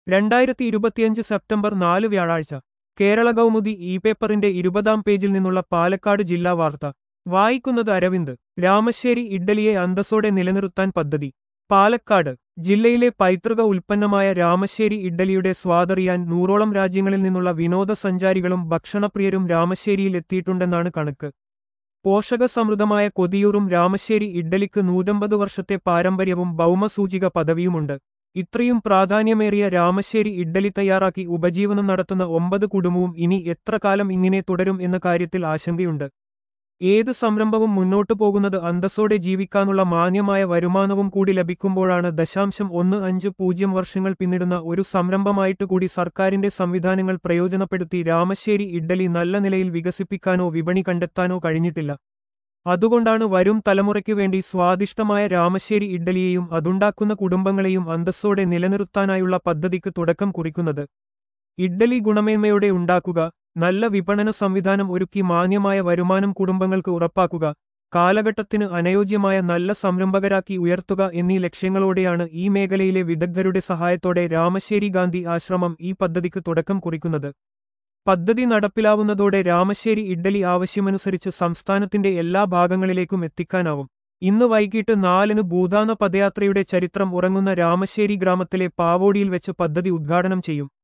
രണ്ടായിരത്തി ഇരുപത്തിയഞ്ച് സെപ്റ്റംബർ നാല് വ്യാഴാഴ്ച കേരള കൗമുദി ഇ പേപ്പറിന്റെ ഇരുപതാം പേജിൽ നിന്നുള്ള പാലക്കാട് ജില്ലാ വാർത്ത വായിക്കുന്നത് അരവിന്ദ് രാമശ്ശേരി ഇഡ്ഡലിയെ അന്തസ്സോടെ നിലനിർത്താൻ പദ്ധതി പാലക്കാട് ജില്ലയിലെ പൈതൃക ഉൽപ്പന്നമായ രാമശ്ശേരി ഇഡ്ഡലിയുടെ സ്വാദറിയാൻ നൂറോളം രാജ്യങ്ങളിൽ നിന്നുള്ള വിനോദസഞ്ചാരികളും ഭക്ഷണപ്രിയരും രാമശ്ശേരിയിൽ എത്തിയിട്ടുണ്ടെന്നാണ് കണക്ക് പോഷകസമൃദ്ധമായ കൊതിയൂറും രാമശ്ശേരി ഇഡ്ഡലിക്ക് നൂറ്റമ്പത് വർഷത്തെ പാരമ്പര്യവും ഭൗമസൂചിക പദവിയുമുണ്ട് ഇത്രയും പ്രാധാന്യമേറിയ രാമശ്ശേരി ഇഡ്ഡലി തയ്യാറാക്കി ഉപജീവനം നടത്തുന്ന ഒമ്പത് കുടുംബവും ഇനി എത്ര കാലം ഇങ്ങനെ തുടരും എന്ന കാര്യത്തിൽ ആശങ്കയുണ്ട് ഏത് സംരംഭവും മുന്നോട്ടു പോകുന്നത് അന്തസ്സോടെ ജീവിക്കാനുള്ള മാന്യമായ വരുമാനവും കൂടി ലഭിക്കുമ്പോഴാണ് ദശാംശം ഒന്ന് അഞ്ച് പൂജ്യം വർഷങ്ങൾ പിന്നിടുന്ന ഒരു സംരംഭമായിട്ട് കൂടി സർക്കാരിന്റെ സംവിധാനങ്ങൾ പ്രയോജനപ്പെടുത്തി രാമശ്ശേരി ഇഡ്ഡലി നല്ല നിലയിൽ വികസിപ്പിക്കാനോ വിപണി കണ്ടെത്താനോ കഴിഞ്ഞിട്ടില്ല അതുകൊണ്ടാണ് വരും തലമുറയ്ക്കു വേണ്ടി സ്വാദിഷ്ടമായ രാമശ്ശേരി ഇഡ്ഡലിയെയും അതുണ്ടാക്കുന്ന കുടുംബങ്ങളെയും അന്തസ്സോടെ നിലനിർത്താനായുള്ള പദ്ധതിക്ക് തുടക്കം കുറിക്കുന്നത് ഇഡ്ഡലി ഗുണമേന്മയോടെ ഉണ്ടാക്കുക നല്ല വിപണന സംവിധാനം ഒരുക്കി മാന്യമായ വരുമാനം കുടുംബങ്ങൾക്ക് ഉറപ്പാക്കുക കാലഘട്ടത്തിന് അനുയോജ്യമായ നല്ല സംരംഭകരാക്കി ഉയർത്തുക എന്നീ ലക്ഷ്യങ്ങളോടെയാണ് ഈ മേഖലയിലെ വിദഗ്ധരുടെ സഹായത്തോടെ രാമശ്ശേരി ഗാന്ധി ആശ്രമം ഈ പദ്ധതിക്ക് തുടക്കം കുറിക്കുന്നത് പദ്ധതി നടപ്പിലാവുന്നതോടെ രാമശ്ശേരി ഇഡ്ഡലി ആവശ്യമനുസരിച്ച് സംസ്ഥാനത്തിന്റെ എല്ലാ ഭാഗങ്ങളിലേക്കും എത്തിക്കാനാവും ഇന്ന് വൈകിട്ട് നാലിന് ഭൂതാന പദയാത്രയുടെ ചരിത്രം ഉറങ്ങുന്ന രാമശ്ശേരി ഗ്രാമത്തിലെ പാവോടിയിൽ വെച്ച് പദ്ധതി ഉദ്ഘാടനം ചെയ്യും